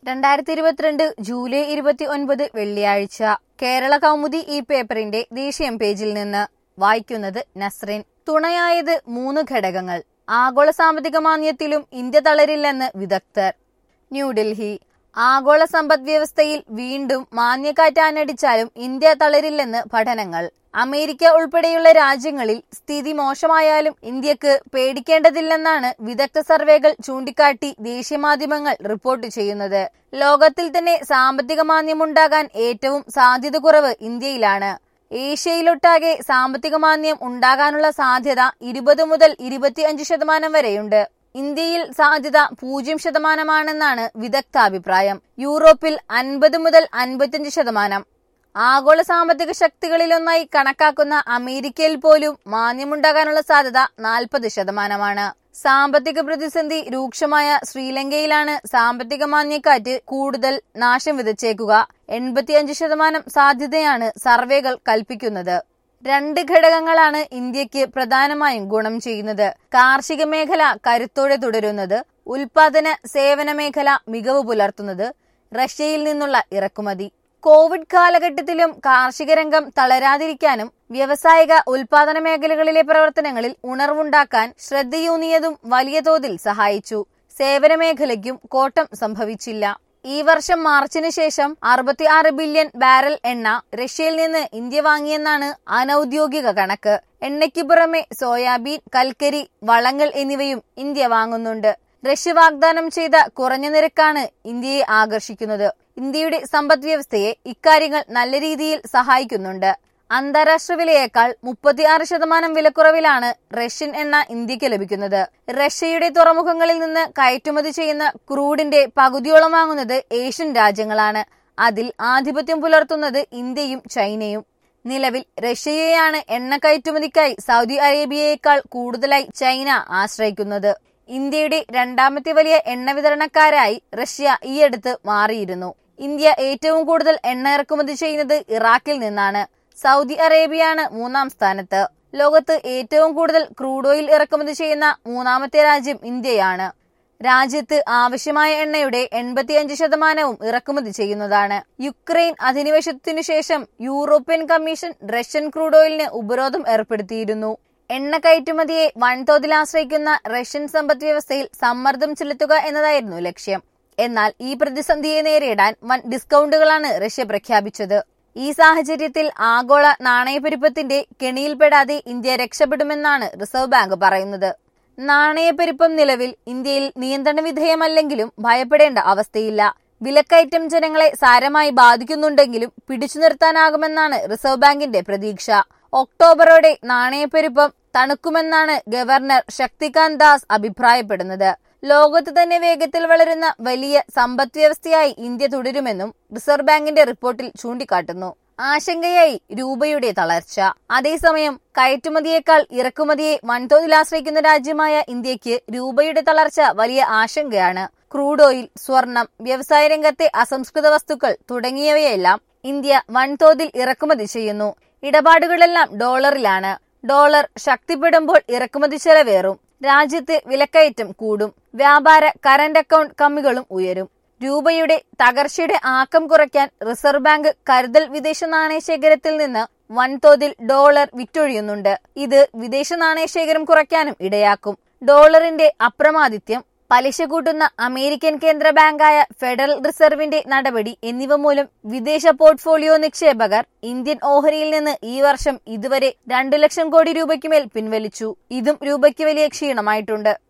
രണ്ടായിരത്തി ഇരുപത്തിരണ്ട് ജൂലൈ ഇരുപത്തി ഒൻപത് വെള്ളിയാഴ്ച കേരള കൗമുദി ഈ പേപ്പറിന്റെ ദേശീയം പേജിൽ നിന്ന് വായിക്കുന്നത് നസ്രിൻ തുണയായത് മൂന്ന് ഘടകങ്ങൾ ആഗോള സാമ്പത്തിക മാന്ദ്യത്തിലും ഇന്ത്യ തളരില്ലെന്ന് വിദഗ്ധർ ന്യൂഡൽഹി ആഗോള സമ്പദ് വ്യവസ്ഥയിൽ വീണ്ടും മാന്യക്കാറ്റ് ആഞ്ഞടിച്ചാലും ഇന്ത്യ തളരില്ലെന്ന് പഠനങ്ങൾ അമേരിക്ക ഉൾപ്പെടെയുള്ള രാജ്യങ്ങളിൽ സ്ഥിതി മോശമായാലും ഇന്ത്യക്ക് പേടിക്കേണ്ടതില്ലെന്നാണ് വിദഗ്ധ സർവേകൾ ചൂണ്ടിക്കാട്ടി ദേശീയ മാധ്യമങ്ങൾ റിപ്പോർട്ട് ചെയ്യുന്നത് ലോകത്തിൽ തന്നെ സാമ്പത്തിക മാന്ദ്യമുണ്ടാകാൻ ഏറ്റവും സാധ്യത കുറവ് ഇന്ത്യയിലാണ് ഏഷ്യയിലൊട്ടാകെ സാമ്പത്തിക മാന്ദ്യം ഉണ്ടാകാനുള്ള സാധ്യത ഇരുപത് മുതൽ ഇരുപത്തിയഞ്ച് ശതമാനം വരെയുണ്ട് ഇന്ത്യയിൽ സാധ്യത പൂജ്യം ശതമാനമാണെന്നാണ് വിദഗ്ധ അഭിപ്രായം യൂറോപ്പിൽ അൻപത് മുതൽ അൻപത്തിയഞ്ച് ശതമാനം ആഗോള സാമ്പത്തിക ശക്തികളിലൊന്നായി കണക്കാക്കുന്ന അമേരിക്കയിൽ പോലും മാന്ദ്യമുണ്ടാകാനുള്ള സാധ്യത നാൽപ്പത് ശതമാനമാണ് സാമ്പത്തിക പ്രതിസന്ധി രൂക്ഷമായ ശ്രീലങ്കയിലാണ് സാമ്പത്തിക മാന്ദ്യക്കാറ്റ് കൂടുതൽ നാശം വിതച്ചേക്കുക എൺപത്തിയഞ്ച് ശതമാനം സാധ്യതയാണ് സർവേകൾ കൽപ്പിക്കുന്നത് രണ്ട് ഘടകങ്ങളാണ് ഇന്ത്യക്ക് പ്രധാനമായും ഗുണം ചെയ്യുന്നത് കാർഷിക മേഖല കരുത്തോടെ തുടരുന്നത് ഉൽപാദന സേവന മേഖല മികവ് പുലർത്തുന്നത് റഷ്യയിൽ നിന്നുള്ള ഇറക്കുമതി കോവിഡ് കാലഘട്ടത്തിലും കാർഷിക രംഗം തളരാതിരിക്കാനും വ്യാവസായിക ഉൽപാദന മേഖലകളിലെ പ്രവർത്തനങ്ങളിൽ ഉണർവുണ്ടാക്കാൻ ശ്രദ്ധയൂന്നിയതും വലിയ തോതിൽ സഹായിച്ചു സേവന മേഖലയ്ക്കും കോട്ടം സംഭവിച്ചില്ല ഈ വർഷം മാർച്ചിന് ശേഷം അറുപത്തിയാറ് ബില്യൺ ബാരൽ എണ്ണ റഷ്യയിൽ നിന്ന് ഇന്ത്യ വാങ്ങിയെന്നാണ് അനൌദ്യോഗിക കണക്ക് എണ്ണയ്ക്ക് പുറമെ സോയാബീൻ കൽക്കരി വളങ്ങൾ എന്നിവയും ഇന്ത്യ വാങ്ങുന്നുണ്ട് റഷ്യ വാഗ്ദാനം ചെയ്ത കുറഞ്ഞ നിരക്കാണ് ഇന്ത്യയെ ആകർഷിക്കുന്നത് ഇന്ത്യയുടെ സമ്പദ് വ്യവസ്ഥയെ ഇക്കാര്യങ്ങൾ നല്ല രീതിയിൽ സഹായിക്കുന്നുണ്ട് അന്താരാഷ്ട്ര വിലയേക്കാൾ മുപ്പത്തിയാറ് ശതമാനം വിലക്കുറവിലാണ് റഷ്യൻ എണ്ണ ഇന്ത്യക്ക് ലഭിക്കുന്നത് റഷ്യയുടെ തുറമുഖങ്ങളിൽ നിന്ന് കയറ്റുമതി ചെയ്യുന്ന ക്രൂഡിന്റെ പകുതിയോളം വാങ്ങുന്നത് ഏഷ്യൻ രാജ്യങ്ങളാണ് അതിൽ ആധിപത്യം പുലർത്തുന്നത് ഇന്ത്യയും ചൈനയും നിലവിൽ റഷ്യയെയാണ് എണ്ണ കയറ്റുമതിക്കായി സൗദി അറേബ്യയേക്കാൾ കൂടുതലായി ചൈന ആശ്രയിക്കുന്നത് ഇന്ത്യയുടെ രണ്ടാമത്തെ വലിയ എണ്ണ വിതരണക്കാരായി റഷ്യ ഈയടുത്ത് മാറിയിരുന്നു ഇന്ത്യ ഏറ്റവും കൂടുതൽ എണ്ണ ഇറക്കുമതി ചെയ്യുന്നത് ഇറാഖിൽ നിന്നാണ് സൗദി അറേബ്യയാണ് മൂന്നാം സ്ഥാനത്ത് ലോകത്ത് ഏറ്റവും കൂടുതൽ ക്രൂഡ് ഓയിൽ ഇറക്കുമതി ചെയ്യുന്ന മൂന്നാമത്തെ രാജ്യം ഇന്ത്യയാണ് രാജ്യത്ത് ആവശ്യമായ എണ്ണയുടെ എൺപത്തിയഞ്ച് ശതമാനവും ഇറക്കുമതി ചെയ്യുന്നതാണ് യുക്രൈൻ അധിനിവേശത്തിനു ശേഷം യൂറോപ്യൻ കമ്മീഷൻ റഷ്യൻ ക്രൂഡ് ഓയിലിന് ഉപരോധം ഏർപ്പെടുത്തിയിരുന്നു എണ്ണ കയറ്റുമതിയെ വൻതോതിൽ ആശ്രയിക്കുന്ന റഷ്യൻ സമ്പദ് വ്യവസ്ഥയിൽ സമ്മർദ്ദം ചെലുത്തുക എന്നതായിരുന്നു ലക്ഷ്യം എന്നാൽ ഈ പ്രതിസന്ധിയെ നേരിടാൻ വൻ ഡിസ്കൗണ്ടുകളാണ് റഷ്യ പ്രഖ്യാപിച്ചത് ഈ സാഹചര്യത്തിൽ ആഗോള നാണയപ്പെരുപ്പത്തിന്റെ കെണിയിൽപ്പെടാതെ ഇന്ത്യ രക്ഷപ്പെടുമെന്നാണ് റിസർവ് ബാങ്ക് പറയുന്നത് നാണയപ്പെരുപ്പം നിലവിൽ ഇന്ത്യയിൽ നിയന്ത്രണ വിധേയമല്ലെങ്കിലും ഭയപ്പെടേണ്ട അവസ്ഥയില്ല വിലക്കയറ്റം ജനങ്ങളെ സാരമായി ബാധിക്കുന്നുണ്ടെങ്കിലും പിടിച്ചു നിർത്താനാകുമെന്നാണ് റിസർവ് ബാങ്കിന്റെ പ്രതീക്ഷ ഒക്ടോബറോടെ നാണയപ്പെരുപ്പം തണുക്കുമെന്നാണ് ഗവർണർ ശക്തികാന്ത് ദാസ് അഭിപ്രായപ്പെടുന്നത് ലോകത്ത് തന്നെ വേഗത്തിൽ വളരുന്ന വലിയ സമ്പദ് വ്യവസ്ഥയായി ഇന്ത്യ തുടരുമെന്നും റിസർവ് ബാങ്കിന്റെ റിപ്പോർട്ടിൽ ചൂണ്ടിക്കാട്ടുന്നു ആശങ്കയായി രൂപയുടെ തളർച്ച അതേസമയം കയറ്റുമതിയേക്കാൾ ഇറക്കുമതിയെ വൻതോതിൽ ആശ്രയിക്കുന്ന രാജ്യമായ ഇന്ത്യക്ക് രൂപയുടെ തളർച്ച വലിയ ആശങ്കയാണ് ക്രൂഡ് ഓയിൽ സ്വർണം വ്യവസായ രംഗത്തെ അസംസ്കൃത വസ്തുക്കൾ തുടങ്ങിയവയെല്ലാം ഇന്ത്യ വൻതോതിൽ ഇറക്കുമതി ചെയ്യുന്നു ഇടപാടുകളെല്ലാം ഡോളറിലാണ് ഡോളർ ശക്തിപ്പെടുമ്പോൾ ഇറക്കുമതി ചെലവേറും രാജ്യത്ത് വിലക്കയറ്റം കൂടും വ്യാപാര കറന്റ് അക്കൗണ്ട് കമ്മികളും ഉയരും രൂപയുടെ തകർച്ചയുടെ ആക്കം കുറയ്ക്കാൻ റിസർവ് ബാങ്ക് കരുതൽ വിദേശ നാണയ ശേഖരത്തിൽ നിന്ന് വൻതോതിൽ ഡോളർ വിറ്റൊഴിയുന്നുണ്ട് ഇത് വിദേശ നാണയശേഖരം കുറയ്ക്കാനും ഇടയാക്കും ഡോളറിന്റെ അപ്രമാദിത്യം പലിശ കൂട്ടുന്ന അമേരിക്കൻ കേന്ദ്ര ബാങ്കായ ഫെഡറൽ റിസർവിന്റെ നടപടി എന്നിവ മൂലം വിദേശ പോർട്ട്ഫോളിയോ നിക്ഷേപകർ ഇന്ത്യൻ ഓഹരിയിൽ നിന്ന് ഈ വർഷം ഇതുവരെ രണ്ടു ലക്ഷം കോടി രൂപയ്ക്ക് മേൽ പിൻവലിച്ചു ഇതും രൂപയ്ക്ക് വലിയ ക്ഷീണമായിട്ടുണ്ട്